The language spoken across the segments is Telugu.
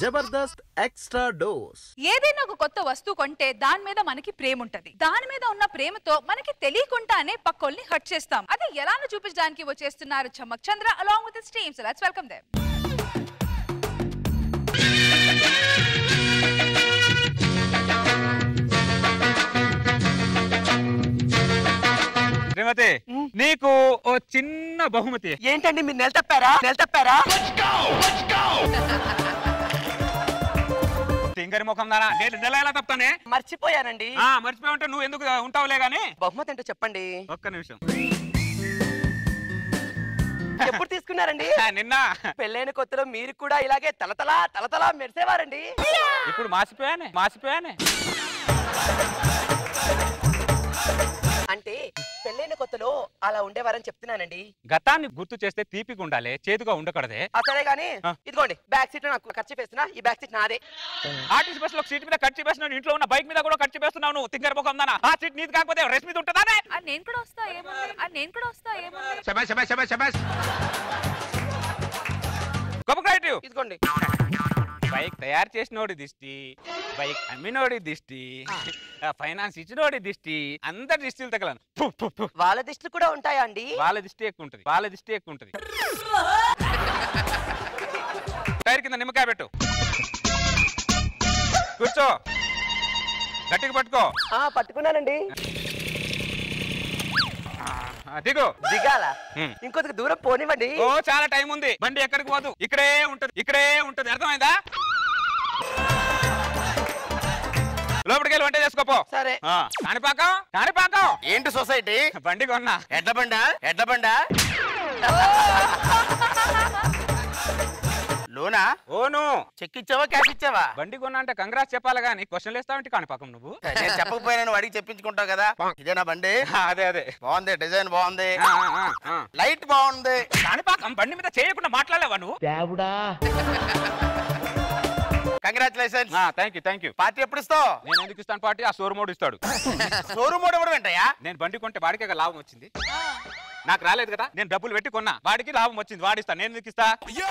జబర్దస్త్ ఎక్స్ట్రా డోస్ ఏదైనా ఒక కొత్త వస్తువు కొంటే దాని మీద మనకి ప్రేమ ఉంటది దాని మీద ఉన్న ప్రేమతో మనకి తెలియకుండానే పక్కోల్ని హర్ట్ చేస్తాం అది ఎలానో చూపించడానికి వచ్చేస్తున్నారు Chammak Chandra along with teams let's welcome them శ్రీమతి నీకు ఓ చిన్న బహుమతి ఏంటండి మీరు నెల తప్పారా నెల తప్పారా తింగరి ముఖం దానా నేను నెల ఎలా తప్పుతానే మర్చిపోయానండి ఆ మర్చిపోయి ఉంటే నువ్వు ఎందుకు ఉంటావులే గాని బహుమతి ఏంటో చెప్పండి ఒక్క నిమిషం ఎప్పుడు తీసుకున్నారండి ఆ, నిన్న పెళ్ళైన కొత్తలో మీరు కూడా ఇలాగే తలతల తలతల మెరిసేవారండి ఇప్పుడు మాసిపోయానే మాసిపోయానే అంటే పెళ్ళైన కొత్తలో అలా ఉండేవారని చెప్తున్నానండి గతాన్ని గుర్తు చేస్తే తీపిగా ఉండాలి చేదుగా ఉండకూడదే ఆ సరే గానీ ఆ. ఇదిగోండి బ్యాక్ సీట్ నాకు ఖర్చు వేస్తున్నా ఈ బ్యాక్ సీట్ నాదే ఆర్టీసీ బస్ లో సీట్ మీద కట్ చేస్తున్నావు ఇంట్లో ఉన్న బైక్ మీద కూడా కట్ చేస్తున్నావు నువ్వు తింగరి ముఖం దానా ఆ సీట్ నీది కాకపోతే రెస్ట్ మీద ఉంటుందానే అది నేను కూడా వస్తా ఏముంది అది నేను కూడా వస్తా ఏముంది గొప్ప క్రియేటివ్ ఇదిగోండి బైక్ తయారు చేసినోడి దిష్టి బైక్ అమ్మినోడి దిష్టి ఆ ఫైనాన్స్ ఇచ్చినోడి దిష్టి అందరి దిష్టిలు తగలను ఫు, ఫు, ఫు. వాళ్ళ దిష్టిలు కూడా ఉంటాయా అండి వాళ్ళ దిష్టి ఎక్కువ ఉంటుంది వాళ్ళ దిష్టి ఎక్కువ ఉంటుంది టైర్ కింద నిమ్మకాయ పెట్టు కూర్చో గట్టిగా పట్టుకో ఆ పట్టుకున్నానండి ఆ, దిగు దిగాల హ్మ్. ఇంకొంచెం దూరం పోనివ్వండి ఓ చాలా టైం ఉంది బండి ఎక్కడికి పోదు ఇక్కడే ఉంటది ఇక్కడే ఉంటది అర్థమైందా లోపలికి వెళ్ళి వంట చేసుకోపో సరే ఆ, కాణిపాకం కాణిపాకం ఏంటి సొసైటీ బండి కొన్నా ఎడ్ల బండా ఎడ్ల బండా లోనా ఓను చెక్ ఇచ్చావా క్యాష్ ఇచ్చావా బండి కొన్నా అంటే కంగ్రాస్ చెప్పాలి కానీ క్వశ్చన్లు వేస్తావంటి కాణిపాకం నువ్వు నేను చెప్పకపోయినా నువ్వు అడిగి చెప్పించుకుంటావు కదా ఇదేనా బండి ఆ, అదే అదే బాగుంది డిజైన్ బాగుంది ఆ, ఆ, ఆ, ఆ. లైట్ బాగుంది కాణిపాకం బండి మీద చేయకుండా మాట్లాడలేవా నువ్వు congratulations thank you thank you party ఎప్పుడు ఇస్తావు నేను ఎందుకు ఇస్తాను పార్టీ ఆ సోరుమోడు ఇస్తాడు షోరూమ్ ఇవ్వడం ఏంటయ్యా నేను బండి కొంటే వాడికే కదా లాభం వచ్చింది నాకు రాలేదు కదా నేను డబ్బులు పెట్టి కొన్నా వాడికి లాభం వచ్చింది వాడిస్తా నేను ఎందుకు ఇస్తా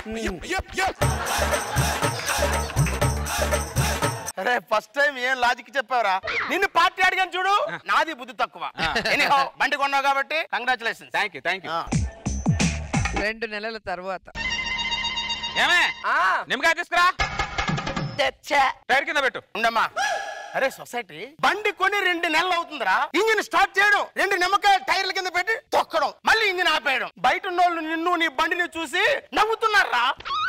అరే ఫస్ట్ టైం ఏం లాజిక్ చెప్పావురా నిన్ను పార్టీ అడిగాను చూడు నాది బుద్ధి తక్కువ Anyhow, బండి కొన్నావు కాబట్టి congratulations thank you thank you రెండు నెలల తర్వాత ఏమే ఆ నిమ్మకాయ తీసుకురా తెచ్చా టైర్ కింద పెట్టు ఉండమ్మా అరే సొసైటీ బండి కొని రెండు నెలలు అవుతుందిరా ఇంజిన్ స్టార్ట్ చేయడం రెండు నిమ్మకాయ టైర్ల కింద పెట్టి తొక్కడం మళ్ళీ ఇంజిన్ ఆపేయడం బయట ఉన్నోళ్ళు నిన్ను నీ బండిని చూసి నవ్వుతున్నారా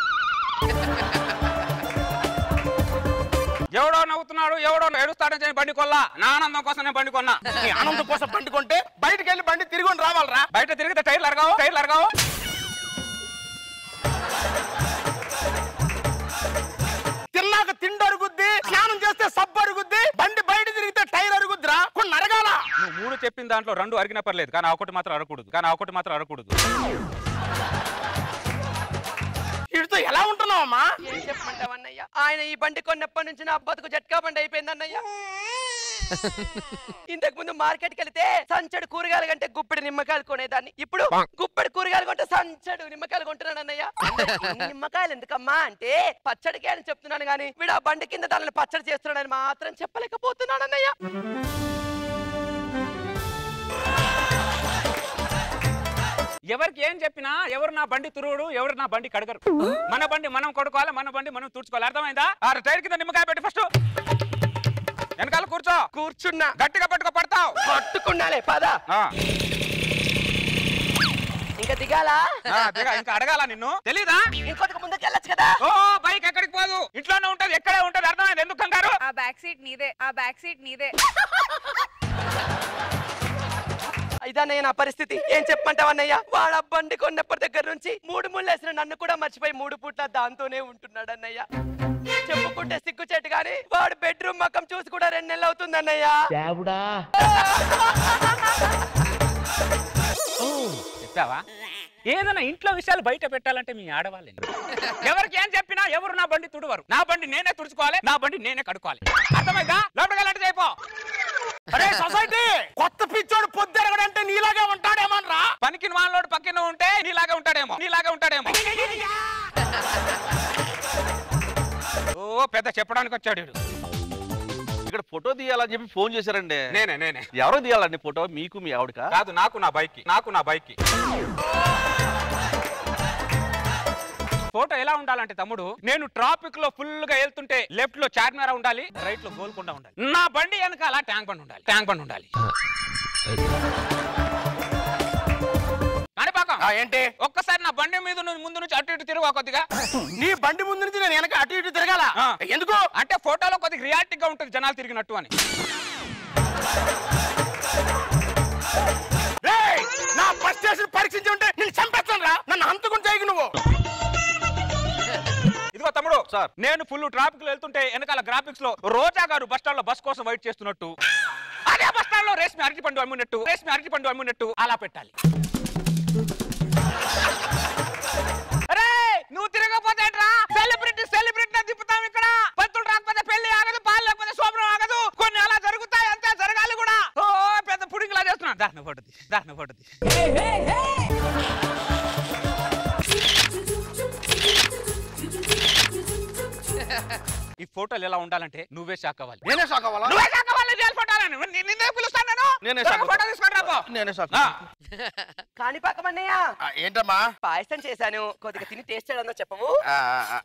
ఎవడో నవ్వుతున్నాడు ఎవడో ఏడుస్తాడని చెప్పి బండి కొల్లా నా ఆనందం కోసం నేను బండి కొన్నా నీ ఆనందం కోసం బండి కొంటే బయటికి వెళ్ళి బండి తిరిగి రావాలరా బయట తిరిగితే టైర్లు అరగావు టైర్లు అరగావు తిన్నాక తిండి అరుగుద్ది స్నానం చేస్తే సబ్బు అరుగుద్ది బండి బయట తిరిగితే టైర్ అరుగుద్దిరా కొన్ని అరగాల నువ్వు మూడు చెప్పిన దాంట్లో రెండు అరిగిన పర్లేదు కానీ ఆ ఒకటి మాత్రం అరకూడదు కానీ ఆ ఒకటి మాత్రం అరకూడదు వీడితో ఎలా ఉంటున్నావమ్మా ఏం చెప్పమంటావన్నయ్య ఆయన ఈ బండి కొన్నప్పటి నుంచి నా బతుకు జట్కా బండి అయిపోయింది అన్నయ్య ఇంతకు ముందు మార్కెట్ కి వెళ్తే సంచడు కూరగాయలు కంటే గుప్పెడు నిమ్మకాయలు కొనేదాన్ని ఇప్పుడు గుప్పెడు కూరగాయలు కొంటే సంచడు నిమ్మకాయలు కొంటున్నాను అన్నయ్య ఇన్ని నిమ్మకాయలు ఎందుకమ్మా అంటే పచ్చడికి అని చెప్తున్నాను గానీ వీడు ఆ బండి కింద దానిని పచ్చడి చేస్తున్నాడని మాత్రం చెప్పలేకపోతున్నాను అన్నయ్య ఎవరికి ఏం చెప్పినా ఎవరు నా బండి తురువుడు ఎవరు నా బండి కడగరు మన బండి మనం కొడుకోవాలి మన బండి మనం తుడుచుకోవాలి అర్థమైందా ఆ టైర్ కింద నిమ్మకాయ పెట్టి ఫస్ట్ వెనకాల కూర్చో కూర్చున్నా గట్టిగా పట్టుకో పడతావు పట్టుకున్నాలే పద ఆ, ఇంకా దిగాలా ఆ, దిగా, ఇంకా అడగాల నిన్ను తెలీదా ఇంకొక ముందుకు వెళ్ళొచ్చు కదా ఓ బైక్ ఎక్కడికి పోదు ఇంట్లోనే ఉంటది ఎక్కడే ఉంటది అర్థమైంది ఎందుకు కంగారు ఆ బ్యాక్ సీట్ నీదే ఆ బ్యాక్ సీట్ నీదే ఇదన్నయ్య నా పరిస్థితి ఏం చెప్పమంటావన్నయ్య వాడ బండి కొన్నప్పటి దగ్గర నుంచి మూడు ముళ్ళు వేసిన నన్ను కూడా మర్చిపోయి మూడు పూట్ల దాంతోనే ఉంటున్నాడు అన్నయ్య చెప్పుకుంటే సిగ్గుచేటు గాని వాడు బెడ్రూమ్ మక్కం చూసి కూడా రెండు నెలలు అవుతుంది అన్నయ్య చెప్పావా ఏదైనా ఇంట్లో విషయాలు బయట పెట్టాలంటే మీ ఆడవాళ్ళే ఎవరికి ఏం చెప్పినా ఎవరు నా బండి తుడవరు నా బండి నేనే తుడుచుకోవాలి నా బండి నేనే కడుక్కోవాలి అర్థమైందా లోపలికి వెళ్ళండి చేయపో అరే సొసైటీ కొత్త పిచ్చోడు పొద్దురగడంటే నీలాగా ఉంటాడేమనరా పనికి వాళ్ళోడు పక్కన ఉంటే నీలాగా ఉంటాడేమో నీలాగా ఉంటాడేమో ఓ పెద్ద చెప్పడానికి వచ్చాడు వీడు. ఇక్కడ ఫోటో తీయాలని చెప్పి ఫోన్ చేశారండి నేనే నేనే ఎవరు తీయాలండి ఫోటో మీకు మీ ఆవిడకా కాదు నాకు నా బైక్ నాకు నా బైక్ ఫోటో ఎలా ఉండాలంటే తమ్ముడు నేను ట్రాఫిక్ లో ఫుల్ గా వెళ్తుంటే లెఫ్ట్ లో చార్మినార్ ఉండాలి రైట్ లో గోల్కొండ ఉండాలి నా బండి వెనకాల ట్యాంక్ బండ్ ఉండాలి ట్యాంక్ బండ్ ఉండాలి కాణిపాకం ఆ, ఏంటి ఒక్కసారి నా బండి మీద నువ్వు ముందు నుంచి అటు ఇటు తిరుగు కొద్దిగా నీ బండి ముందు నుంచి నేను వెనక అటు ఇటు తిరగాల ఆ. ఎందుకు అంటే ఫోటోలో కొద్దిగా రియాలిటీ గా ఉంటుంది జనాలు తిరిగినట్టు అని రేయ్, నా ఫస్ట్ స్టేషన్ పరీక్షించి ఉంటే నేను చంపేస్తాను రా నన్ను హంతకుని చేయకు నువ్వు ఇదిగో తమ్ముడు సార్. నేను ఫుల్ ట్రాఫిక్ లో వెళ్తుంటే వెనకాల గ్రాఫిక్స్ లో రోజా గారు బస్ స్టాండ్ లో బస్ కోసం వెయిట్ చేస్తున్నట్టు అదే బస్ స్టాండ్ లో రేష్మి అరటి పండు అమ్మినట్టు రేష్మి అరటి పండు అమ్మినట్టు అలా పెట్టాలి అరే నువ్వు తిరగకపోతే సెలబ్రిటీ సెలబ్రిటీ తిప్పుతాం ఇక్కడ పంతులు రాకపోతే పెళ్లి ఆగదు పాలు లేకపోతే శోభనం ఆగదు కొన్ని అలా జరుగుతాయి అంతే జరగాలి కూడా ఓ పెద్ద పుడింగిలా చేస్తున్నా దాన్ని పడుతుంది దాన్ని పడుతుంది ఈ ఫోటోలు ఎలా ఉండాలంటే నువ్వే షాక్ అవ్వాలి నేనే షాక్ అవ్వాలా నువ్వే షాక్ అవ్వాలి రియల్ ఫోటోలని ని- నిన్నే పిలుస్తాను నేను నేనే త్వరగా షాక్ ఫోటో తీసుకొని రాపో నేనే షాక్ ఆ. కాణిపాకమన్నయ్య ఆ, ఏంటమ్మా పాయసం చేశాను కొద్దిగా తిని టేస్ట్ చేయడంలో చెప్పవు ఆ, ఆ, ఆ.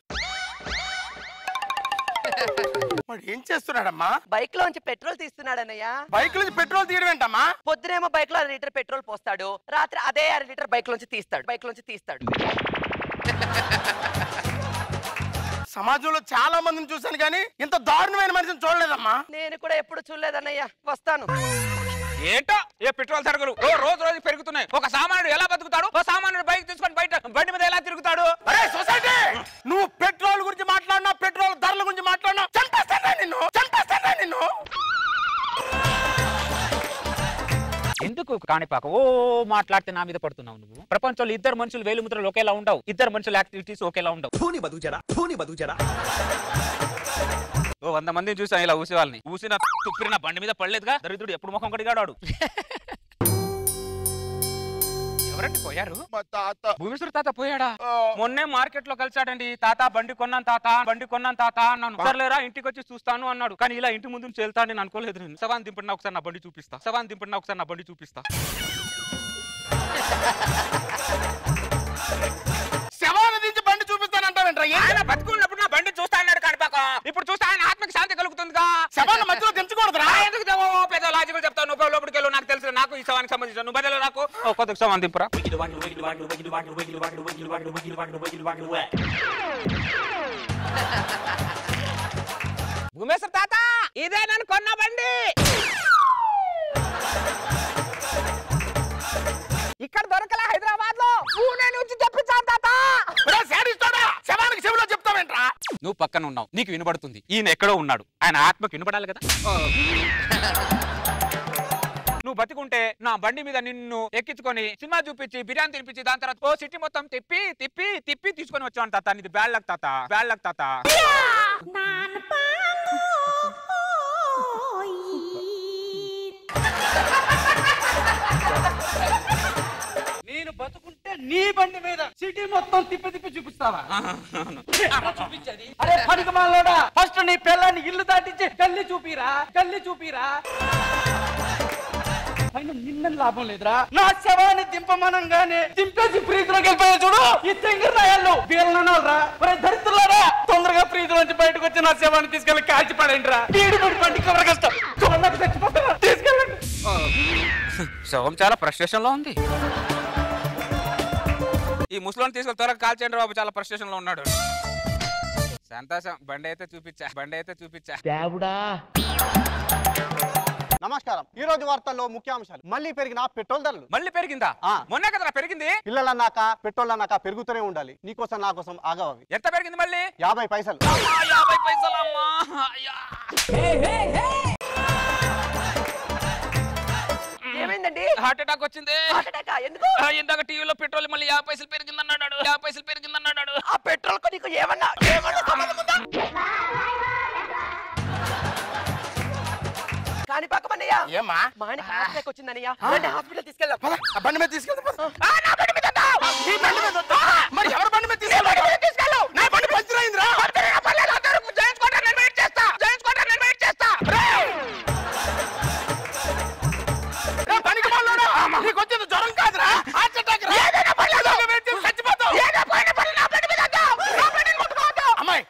వాడు ఏం చేస్తున్నాడమ్మా బైక్ లోంచి పెట్రోల్ తీస్తున్నాడన్నయ్య బైక్ నుంచి పెట్రోల్ తీయడం ఏంటమ్మా పొద్దునేమో బైక్ లో అర లీటర్ పెట్రోల్ పోస్తాడు రాత్రి అదే అర లీటర్ బైక్ లోంచి తీస్తాడు బైక్ లోంచి తీస్తాడు సమాజంలో చాలా మందిని చూశాను కానీ ఇంత దారుణమైన మనిషిని చూడలేదమ్మా నేను కూడా ఎప్పుడు చూడలేదన్నయ్య వస్తాను ఏంటో ఏ పెట్రోల్ సరుకులు రో- రోజు రోజు పెరుగుతున్నాయి ఒక సామాన్యుడు ఎలా బతుకుతాడు ఒక సామాన్యుడు బైక్ తీసుకొని బయట బండి మీద ఎలా తిరుగుతాడు అరే సొసైటీ నువ్వు పెట్రోల్ గురించి మాట్లాడినా పెట్రోల్ ధరల గురించి మాట్లాడినా చంపేస్తానా నిన్ను చంపేస్తానా నిన్ను ఎందుకు కాణిపాక ఓ మాట్లాడితే నా మీద పడుతున్నావు నువ్వు ప్రపంచంలో ఇద్దరు మనుషులు వేలు ముద్రలు ఒకేలా ఉండవు ఇద్దరు మనుషుల యాక్టివిటీస్ ఒకేలా ఉండవు ఫోని బతుకు జరా ఫోని బతుకు జరా ఓ వంద మందిని చూసాం ఇలా ఊసే వాళ్ళని ఊసిన తుప్పిరిన బండి మీద పడలేదుగా దరిద్రుడు ఎప్పుడు ముఖం కడిగాడు ఎవరండి పోయారు మా తాత భూమేశ్వర తాత పోయాడా ఆ. మొన్నే మార్కెట్ లో కలిసాడండి తాత బండి కొన్నాను తాత బండి కొన్నాను తాత అన్నాను సర్లేరా ఇంటికి వచ్చి చూస్తాను అన్నాడు కానీ ఇలా ఇంటి ముందు నుంచి వెళ్తాను నేను అనుకోలేదు నేను సవాన్ దింపడినా ఒకసారి నా బండి చూపిస్తా సవాన్ దింపడినా ఒకసారి నా బండి చూపిస్తా శవాన్ని దించి బండి చూపిస్తానంటావేంట్రా ఏంటి? ఆయన బతుకున్నప్పుడు నా బండి చూస్తా అన్నాడు కాణిపాక ఇప్పుడు చూస్తే ఆయన ఆత్మకి శాంతి కలుగుతుందిగా శవాన్ని మధ్యలో దించకూడదురా ఆ, ఎందుకు దేవో పెద్ద లాజికల్ చెప్తావు నువ్వు లోపలికి వెళ్ళు నాకు తెలుసు నాకు ఈ సవానికి సంబంధించిన నువ్వు బదులు నాకు ఓ కొద్దిగా సవాన్ దింపురా భూమేశ్వర తాత ఇదే నన్ను కొన్న బండి ఇక్కడ దొరకలే హైదరాబాద్ లో పూణే నుంచి తెప్పించాను తాత ఒరే, శాడిస్తోడా? శవానికి చెవిలో చెప్తావేంట్రా నువ్వు పక్కన ఉన్నావు నీకు వినబడుతుంది ఈయన ఎక్కడో ఉన్నాడు ఆయన ఆత్మకు వినబడాలి కదా నువ్వు బతికుంటే నా బండి మీద నిన్ను ఎక్కించుకొని సినిమా చూపించి బిర్యానీ తినిపించి దాని తర్వాత ఓ సిటీ మొత్తం తిప్పి తిప్పి తిప్పి తీసుకొని వచ్చాను తాత ఇది బ్యాడ్ లక్ తాత బ్యాడ్ లక్ తాత నేను బతుకుంటే నీ బండి మీద సిటీ మొత్తం తిప్పి తిప్పి చూపిస్తావా చూపించది అరే పనికమాలోడా ఫస్ట్ నీ పిల్లాన్ని ఇల్లు దాటించి గల్లి చూపిరా గల్లి చూపిరా పైన నిన్న లాభం లేదురా నా శవాన్ని దింపమనంగానే దింపేసి ఫ్రీజ్లోకి వెళ్ళిపోయా చూడు ఈ తెంగిరి రాయాలు వీళ్ళనరా ఒరే దరిద్రులారా తొందరగా ఫ్రీజ్ నుంచి బయటకు వచ్చి నా శవాన్ని తీసుకెళ్ళి కాల్చి పడేయండి రా వీడి పడి బండి కవర్ కష్టం చూడలేక చచ్చిపోతారా తీసుకెళ్ళండి శవం చాలా ఫ్రస్ట్రేషన్ లో ఉంది ఈ ముసలోని తీసుకొని త్వరగా కాల్ చేయండి బాబు చాలా ఫ్రస్ట్రేషన్ లో ఉన్నాడు సంతోషం బండి అయితే చూపించా బండి అయితే చూపించా నమస్కారం ఈ రోజు వార్తల్లో ముఖ్యాంశాలు మళ్ళీ పెరిగిన పెట్రోల్ ధరలు మళ్ళీ పెరిగిందా ఆ. మొన్నే కదరా పెరిగింది పిల్లలన్నాక పెట్రోల్ అన్నాక పెరుగుతూనే ఉండాలి నీకోసం నా కోసం ఆగవవి ఎంత పెరిగింది మళ్ళీ యాభై పైసలు అమ్మా, యాభై పైసలు అమ్మా అయ్యా. ఏమైందండి హార్ట్ అటాక్ వచ్చింది హార్ట్ అటాక్ ఎందుకు ఆ, ఇందాక టీవీలో పెట్రోల్ మళ్ళీ యాభై పైసలు పెరిగిందన్నాడు యాభై పైసలు పెరిగిందన్నాడు ఆ పెట్రోల్ కు నీకు ఏమన్నా ఏమన్నా సంబంధం ఉందా కాని పక్కమన్నయ్య ఏమ్మా మా ఆయనకి హార్ట్ అటాక్ వచ్చిందన్నయ్య రండి హాస్పిటల్ తీసుకెళ్దాం పద, ఆ బండి మీద తీసుకెళ్తా పద. నీ బండి మీద వద్దా? మరి ఎవరి బండి మీద తీసుకెళ్ళాలి తీసుకెళ్ళు నా బండి పంచర్ అయిందిరా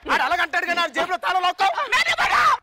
ఆడు అలాగంటాడు కానీ ఆడు జేబులో తాళం లాక్కో